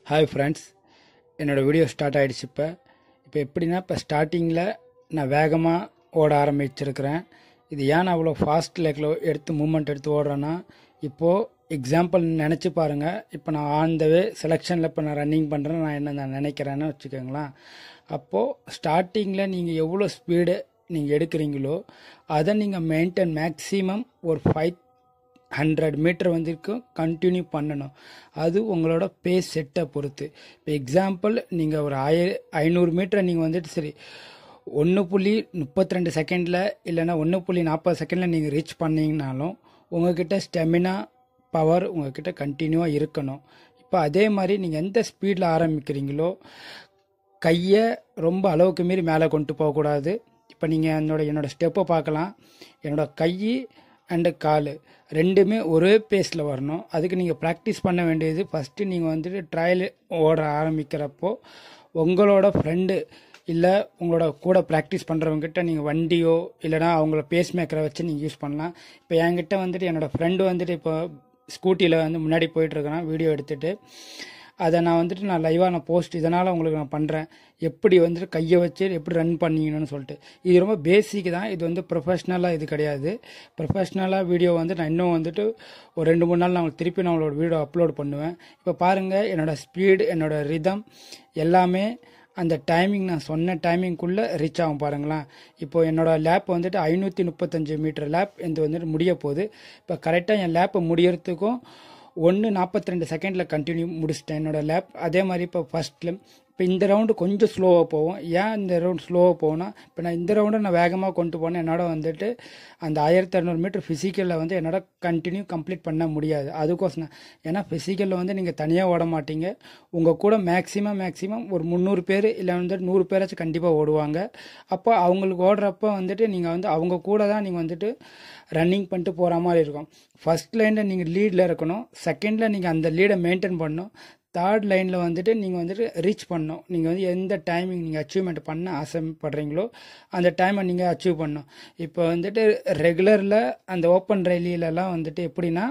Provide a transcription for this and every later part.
hi friends என்னோடய video start ஆகிடுச்சு இப்போ இப்போ எப்படின்னா இப்போ ஸ்டார்டிங்கில் நான் வேகமாக ஓட ஆரம்பிச்சிருக்கிறேன் இது ஏன் நான் அவ்வளோ ஃபாஸ்ட் லேக்கில் எடுத்து மூமெண்ட் எடுத்து ஓடுறேன்னா இப்போது எக்ஸாம்பிள் நினச்சி பாருங்கள் இப்போ நான் ஆன் த வே செலெக்ஷனில் இப்போ நான் ரன்னிங் பண்ணுறேன் நான் என்ன நான் நினைக்கிறேன்னு வச்சுக்கோங்களேன் அப்போது ஸ்டார்டிங்கில் நீங்கள் எவ்வளோ ஸ்பீடு நீங்கள் எடுக்கிறீங்களோ அதை நீங்கள் மெயின்டைன் மேக்ஸிமம் ஒரு ஃபைவ் ஹண்ட்ரட் மீட்டர் வந்திருக்கும் கண்டினியூ பண்ணணும் அது உங்களோட பேஸ் செட்டை பொறுத்து இப்போ எக்ஸாம்பிள் நீங்கள் ஒரு ஆய ஐநூறு மீட்டரை நீங்கள் வந்துட்டு சரி ஒன்று புள்ளி முப்பத்தி ரெண்டு செகண்டில் இல்லைன்னா ஒன்று புள்ளி நாற்பது செகண்டில் நீங்கள் ரீச் பண்ணீங்கனாலும் உங்ககிட்ட ஸ்டெமினா பவர் உங்ககிட்ட கண்டினியூவாக இருக்கணும் இப்போ அதே மாதிரி நீங்கள் எந்த ஸ்பீடில் ஆரம்பிக்கிறீங்களோ கையை ரொம்ப அளவுக்கு மீறி மேலே கொண்டு போகக்கூடாது இப்போ நீங்கள் என்னோட என்னோட ஸ்டெப்பை பார்க்கலாம் என்னோட கை அண்டு கால் ரெண்டுமே ஒரே பேஸில் வரணும் அதுக்கு நீங்கள் ப்ராக்டிஸ் பண்ண வேண்டியது ஃபஸ்ட்டு நீங்கள் வந்துட்டு ட்ரையல் ஓட ஆரம்பிக்கிறப்போ உங்களோட ஃப்ரெண்டு இல்லை உங்களோட கூட ப்ராக்டிஸ் பண்ணுறவங்ககிட்ட நீங்கள் வண்டியோ இல்லைனா அவங்கள பேஸ் மேக்கரை வச்சு நீங்கள் யூஸ் பண்ணலாம் இப்போ என்கிட்ட வந்துட்டு என்னோடய ஃப்ரெண்டு வந்துட்டு இப்போ ஸ்கூட்டியில் வந்து முன்னாடி போயிட்டுருக்கிறான் வீடியோ எடுத்துகிட்டு அதை நான் வந்துட்டு நான் லைவாக நான் போஸ்ட் இதனால் உங்களுக்கு நான் பண்ணுறேன் எப்படி வந்துட்டு கையை வச்சு எப்படி ரன் பண்ணீங்கன்னு சொல்லிட்டு இது ரொம்ப பேசிக் தான் இது வந்து ப்ரொஃபஷ்னலாக இது கிடையாது ப்ரொஃபஷ்னலாக வீடியோ வந்து நான் இன்னும் வந்துட்டு ஒரு ரெண்டு மூணு நாள் நான் உங்களுக்கு திருப்பி நான் உங்களோட வீடியோ அப்லோட் பண்ணுவேன் இப்போ பாருங்கள் என்னோடய ஸ்பீடு என்னோடய ரிதம் எல்லாமே அந்த டைமிங் நான் சொன்ன டைமிங்குள்ளே ரீச் ஆகும் பாருங்களேன் இப்போ என்னோடய லேப் வந்துட்டு ஐநூற்றி முப்பத்தஞ்சு மீட்டர் லேப் இது வந்துட்டு முடிய போகுது இப்போ கரெக்டாக என் லேப்பை முடியறதுக்கும் ஒன்று நாற்பத்தி ரெண்டு செகண்டில் கண்டினியூ முடிச்சிட்டேன் என்னோடய லேப் அதே மாதிரி இப்போ ஃபஸ்ட்டில் இப்போ இந்த ரவுண்டு கொஞ்சம் ஸ்லோவாக போகும் ஏன் இந்த ரவுண்ட் ஸ்லோவாக போகும்னா இப்போ நான் இந்த ரவுண்டை நான் வேகமாக கொண்டு போனேன் என்னோட வந்துட்டு அந்த ஆயிரத்தி இரநூறு மீட்டர் ஃபிசிக்கலில் வந்து என்னோட கண்டினியூ கம்ப்ளீட் பண்ண முடியாது அதுக்கோசம் ஏன்னா ஃபிசிக்கலில் வந்து நீங்கள் தனியாக ஓட மாட்டீங்க உங்கள் கூட மேக்ஸிமம் மேக்ஸிமம் ஒரு முந்நூறு பேர் இல்லை வந்துட்டு நூறு பேராச்சும் கண்டிப்பாக ஓடுவாங்க அப்போ அவங்களுக்கு ஓடுறப்ப வந்துட்டு நீங்கள் வந்து அவங்க கூட தான் நீங்கள் வந்துட்டு ரன்னிங் பண்ணிட்டு போகிற மாதிரி இருக்கும் ஃபஸ்ட் லைனில் நீங்கள் லீடில் இருக்கணும் செகண்டில் நீங்கள் அந்த லீடை மெயின்டைன் பண்ணணும் தேர்ட் லைனில் வந்துட்டு நீங்கள் வந்துட்டு ரீச் பண்ணணும் நீங்கள் வந்து எந்த டைமிங் நீங்கள் அச்சீவ்மெண்ட் பண்ண ஆசைப்படுறீங்களோ அந்த டைமை நீங்கள் அச்சீவ் பண்ணணும் இப்போ வந்துட்டு ரெகுலரில் அந்த ஓப்பன் ரயிலிலலாம் வந்துட்டு எப்படின்னா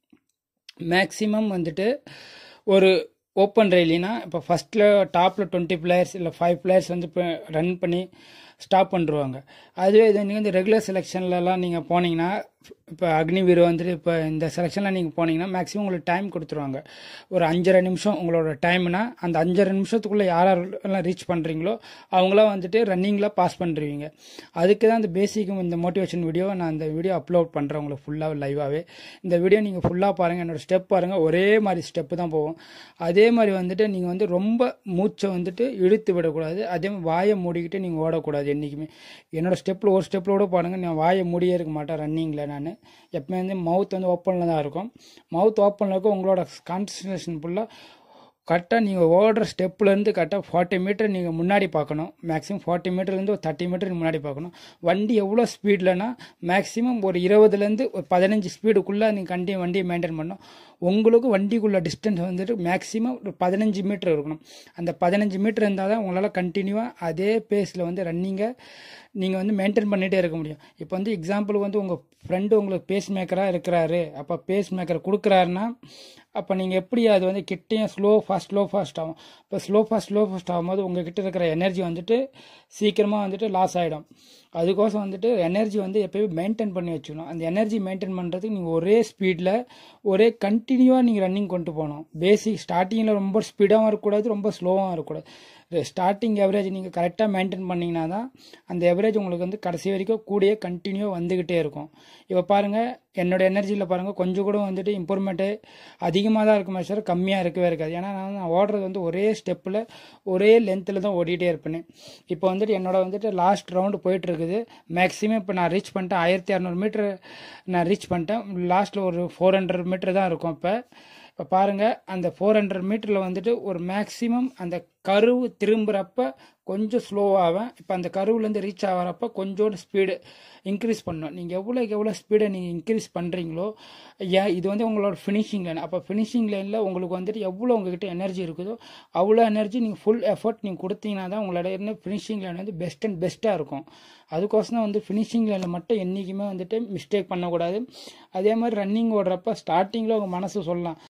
மேக்ஸிமம் வந்துட்டு ஒரு ஓப்பன் ரயிலினா இப்போ ஃபஸ்ட்டில் டாப்பில் டுவெண்ட்டி பிளேயர்ஸ் இல்லை ஃபைவ் பிளேயர்ஸ் வந்து இப்போ ரன் பண்ணி ஸ்டாப் பண்ணிருவாங்க அதுவே இது நீங்கள் வந்து ரெகுலர் செலெக்ஷன்லலாம் நீங்கள் போனீங்கன்னா இப்போ அக்னிவீர் வந்துட்டு இப்போ இந்த செலெக்ஷனில் நீங்கள் போனீங்கன்னா மேக்ஸிமம் உங்களுக்கு டைம் கொடுத்துருவாங்க ஒரு அஞ்சரை நிமிஷம் உங்களோட டைம்னா அந்த அஞ்சரை நிமிஷத்துக்குள்ளே யார் யாரெல்லாம் ரீச் பண்ணுறீங்களோ அவங்களாம் வந்துட்டு ரன்னிங்கில் பாஸ் பண்ணுறீங்க அதுக்கு தான் இந்த பேசிக்கும் இந்த மோட்டிவேஷன் வீடியோவை நான் இந்த வீடியோ அப்லோட் பண்ணுறேன் உங்களுக்கு ஃபுல்லாக லைவாகவே இந்த வீடியோ நீங்கள் ஃபுல்லாக பாருங்கள் என்னோடய ஸ்டெப் பாருங்கள் ஒரே மாதிரி ஸ்டெப்பு தான் போகும் அதே மாதிரி வந்துட்டு நீங்கள் வந்து ரொம்ப மூச்சை வந்துட்டு இழுத்து விடக்கூடாது அதே மாதிரி வாயை மூடிக்கிட்டு நீங்கள் ஓடக்கூடாது என்றைக்குமே என்னோடய ஸ்டெப்பில் ஒரு ஸ்டெப்பில் கூட பாருங்கள் நான் வாயை மூடியே இருக்க மாட்டேன் ரன்னிங்கில் நான் எப்பவுமே வந்து மவுத் வந்து ஓப்பனில் தான் இருக்கும் மவுத் ஓப்பனில் இருக்கும் உங்களோட கான்சன்ட்ரேஷன் ஃபுல்லாக கரெக்டாக நீங்கள் ஓடுற ஸ்டெப்லேருந்து கரெக்டாக ஃபார்ட்டி மீட்டர் நீங்கள் முன்னாடி பார்க்கணும் மேக்ஸிமம் ஃபார்ட்டி மீட்டர்லேருந்து ஒரு தேர்ட்டி மீட்டர் முன்னாடி பார்க்கணும் வண்டி எவ்வளோ ஸ்பீட்லனா மேக்ஸிமம் ஒரு இருபதுலேருந்து ஒரு பதினஞ்சு ஸ்பீடுக்குள்ளே நீங்கள் கண்டி வண்டியை மெயின்டைன் பண்ணணும் உங்களுக்கு வண்டிக்குள்ள டிஸ்டன்ஸ் வந்துட்டு மேக்ஸிமம் ஒரு பதினஞ்சு மீட்டர் இருக்கணும் அந்த பதினஞ்சு மீட்டர் இருந்தால் தான் உங்களால் கண்டினியூவாக அதே பேஸில் வந்து ரன்னிங்கை நீங்கள் வந்து மெயின்டைன் பண்ணிகிட்டே இருக்க முடியும் இப்போ வந்து எக்ஸாம்பிள் வந்து உங்கள் ஃப்ரெண்டு உங்களுக்கு பேஸ் மேக்கராக இருக்கிறாரு அப்போ பேஸ் மேக்கர் கொடுக்குறாருன்னா அப்போ நீங்கள் எப்படி அது வந்து கிட்டேயும் ஸ்லோ ஃபாஸ்ட் ஸ்லோ ஃபாஸ்ட் ஆகும் இப்போ ஸ்லோ ஃபாஸ்ட் ஸ்லோ ஃபாஸ்ட் ஆகும்போது உங்கள் கிட்ட இருக்கிற எனர்ஜி வந்துட்டு சீக்கிரமாக வந்துட்டு லாஸ் ஆகிடும் அதுக்கோசம் வந்துட்டு எனர்ஜி வந்து எப்போயும் மெயின்டைன் பண்ணி வச்சுக்கணும் அந்த எனர்ஜி மெயின்டைன் பண்ணுறதுக்கு நீங்கள் ஒரே ஸ்பீடில் ஒரே கண்டினியூவாக நீங்கள் ரன்னிங் கொண்டு போகணும் பேசிக் ஸ்டார்டிங்கில் ரொம்ப ஸ்பீடாகவும் இருக்கக்கூடாது ரொம்ப ஸ்லோவாகவும் இருக்கக்கூடாது ஸ்டார்டிங் எவரேஜ் நீங்கள் கரெக்டாக மெயின்டைன் பண்ணிங்கன்னா தான் அந்த எவரேஜ் உங்களுக்கு வந்து கடைசி வரைக்கும் கூடிய கண்டினியூ வந்துக்கிட்டே இருக்கும் இப்போ பாருங்கள் என்னோடய எனர்ஜியில் பாருங்கள் கொஞ்சம் கூட வந்துட்டு இம்ப்ரூவ்மெண்ட்டு அதிகமாக தான் இருக்குமே சார் கம்மியாக இருக்கவே இருக்காது ஏன்னா நான் நான் ஓடுறது வந்து ஒரே ஸ்டெப்பில் ஒரே லென்த்தில் தான் ஓடிட்டே இருப்பேன் இப்போ வந்துட்டு என்னோட வந்துட்டு லாஸ்ட் ரவுண்டு போயிட்டுருக்குது மேக்ஸிமம் இப்போ நான் ரீச் பண்ணிட்டேன் ஆயிரத்தி இரநூறு மீட்ரு நான் ரீச் பண்ணிட்டேன் லாஸ்ட்டில் ஒரு ஃபோர் ஹண்ட்ரட் மீட்ரு தான் இருக்கும் இப்போ இப்போ பாருங்கள் அந்த ஃபோர் ஹண்ட்ரட் மீட்டரில் வந்துட்டு ஒரு மேக்ஸிமம் அந்த கருவு திரும்புகிறப்ப கொஞ்சம் ஸ்லோவாகும் இப்போ அந்த கருவுலேருந்து ரீச் ஆகிறப்ப கொஞ்சோண்டு ஸ்பீடு இன்க்ரீஸ் பண்ணணும் நீங்கள் எவ்வளோக்கு எவ்வளோ ஸ்பீடை நீங்கள் இன்க்ரீஸ் பண்ணுறீங்களோ ஏன் இது வந்து உங்களோட ஃபினிஷிங் லைன் அப்போ ஃபினிஷிங் லைனில் உங்களுக்கு வந்துட்டு எவ்வளோ உங்ககிட்ட எனர்ஜி இருக்குதோ அவ்வளோ எனர்ஜி நீங்கள் ஃபுல் எஃபர்ட் நீங்கள் கொடுத்தீங்கன்னா தான் உங்களோட என்ன ஃபினிஷிங் லைன் வந்து பெஸ்ட் அண்ட் பெஸ்ட்டாக இருக்கும் அதுக்கோசம் தான் வந்து ஃபினிஷிங் லைனில் மட்டும் என்றைக்குமே வந்துட்டு மிஸ்டேக் பண்ணக்கூடாது அதே மாதிரி ரன்னிங் ஓடுறப்ப ஸ்டார்டிங்கில் உங்கள் மனசு சொல்லலாம்